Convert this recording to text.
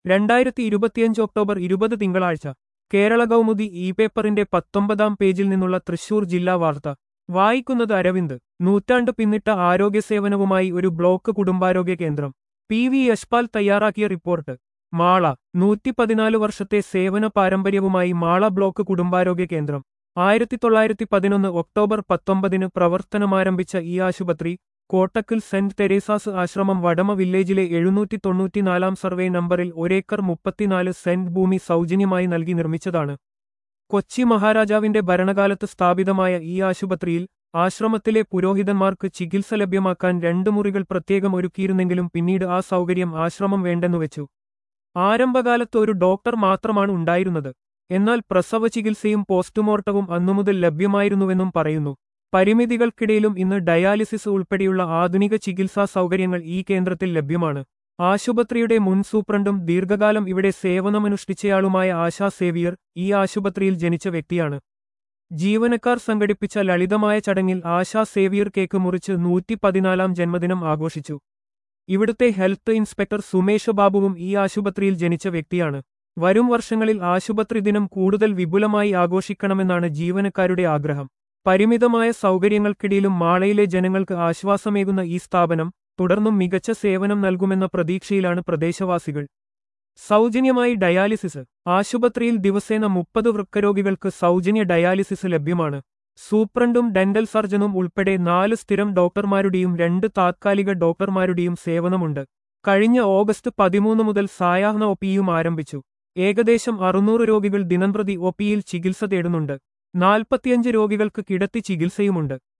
രണ്ടായിരത്തി ഇരുപത്തിയഞ്ച് ഒക്ടോബർ ഇരുപത് തിങ്കളാഴ്ച കേരള കൗമുദി ഇ പേപ്പറിന്റെ പത്തൊമ്പതാം പേജിൽ നിന്നുള്ള തൃശൂർ ജില്ലാ വാർത്ത വായിക്കുന്നത് അരവിന്ദ് നൂറ്റാണ്ട് പിന്നിട്ട ആരോഗ്യസേവനവുമായി ഒരു ബ്ലോക്ക് കുടുംബാരോഗ്യ കേന്ദ്രം പി വി യശ്പാൽ തയ്യാറാക്കിയ റിപ്പോർട്ട് മാള നൂറ്റി പതിനാല് വർഷത്തെ സേവന പാരമ്പര്യവുമായി മാള ബ്ലോക്ക് കുടുംബാരോഗ്യ കേന്ദ്രം ആയിരത്തി തൊള്ളായിരത്തി പതിനൊന്ന് ഒക്ടോബർ പത്തൊമ്പതിന് പ്രവർത്തനമാരംഭിച്ച ഈ ആശുപത്രി കോട്ടക്കൽ സെന്റ് തെരേസാസ് ആശ്രമം വടമ വില്ലേജിലെ എഴുന്നൂറ്റി തൊണ്ണൂറ്റിനാലാം സർവേ നമ്പറിൽ ഒരേക്കർ മുപ്പത്തിനാല് സെന്റ് ഭൂമി സൗജന്യമായി നൽകി നിർമ്മിച്ചതാണ് കൊച്ചി മഹാരാജാവിന്റെ ഭരണകാലത്ത് സ്ഥാപിതമായ ഈ ആശുപത്രിയിൽ ആശ്രമത്തിലെ പുരോഹിതന്മാർക്ക് ചികിത്സ ലഭ്യമാക്കാൻ രണ്ടു മുറികൾ പ്രത്യേകം ഒരുക്കിയിരുന്നെങ്കിലും പിന്നീട് ആ സൗകര്യം ആശ്രമം വേണ്ടെന്നു വെച്ചു ആരംഭകാലത്ത് ഒരു ഡോക്ടർ മാത്രമാണ് ഉണ്ടായിരുന്നത് എന്നാൽ പ്രസവ ചികിത്സയും പോസ്റ്റ്മോർട്ടവും അന്നുമുതൽ ലഭ്യമായിരുന്നുവെന്നും പറയുന്നു പരിമിതികൾക്കിടയിലും ഇന്ന് ഡയാലിസിസ് ഉൾപ്പെടെയുള്ള ആധുനിക ചികിത്സാ സൗകര്യങ്ങൾ ഈ കേന്ദ്രത്തിൽ ലഭ്യമാണ് ആശുപത്രിയുടെ മുൻ സൂപ്രണ്ടും ദീർഘകാലം ഇവിടെ സേവനമനുഷ്ഠിച്ചയാളുമായ ആശാ സേവിയർ ഈ ആശുപത്രിയിൽ ജനിച്ച വ്യക്തിയാണ് ജീവനക്കാർ സംഘടിപ്പിച്ച ലളിതമായ ചടങ്ങിൽ ആശാ സേവിയർ കേക്ക് മുറിച്ച് നൂറ്റി പതിനാലാം ജന്മദിനം ആഘോഷിച്ചു ഇവിടുത്തെ ഹെൽത്ത് ഇൻസ്പെക്ടർ സുമേഷ് ബാബുവും ഈ ആശുപത്രിയിൽ ജനിച്ച വ്യക്തിയാണ് വരും വർഷങ്ങളിൽ ആശുപത്രി ദിനം കൂടുതൽ വിപുലമായി ആഘോഷിക്കണമെന്നാണ് ജീവനക്കാരുടെ ആഗ്രഹം പരിമിതമായ സൗകര്യങ്ങൾക്കിടയിലും മാളയിലെ ജനങ്ങൾക്ക് ആശ്വാസമേകുന്ന ഈ സ്ഥാപനം തുടർന്നും മികച്ച സേവനം നൽകുമെന്ന പ്രതീക്ഷയിലാണ് പ്രദേശവാസികൾ സൗജന്യമായി ഡയാലിസിസ് ആശുപത്രിയിൽ ദിവസേന മുപ്പത് വൃക്കരോഗികൾക്ക് സൗജന്യ ഡയാലിസിസ് ലഭ്യമാണ് സൂപ്രണ്ടും ഡെന്റൽ സർജനും ഉൾപ്പെടെ നാല് സ്ഥിരം ഡോക്ടർമാരുടെയും രണ്ട് താത്കാലിക ഡോക്ടർമാരുടെയും സേവനമുണ്ട് കഴിഞ്ഞ ഓഗസ്റ്റ് പതിമൂന്ന് മുതൽ സായാഹ്ന ഒപിയും ആരംഭിച്ചു ഏകദേശം അറുന്നൂറ് രോഗികൾ ദിനംപ്രതി ഒപിയിൽ ചികിത്സ തേടുന്നുണ്ട് നാൽപ്പത്തിയഞ്ച് രോഗികൾക്ക് കിടത്തി ചികിത്സയുമുണ്ട്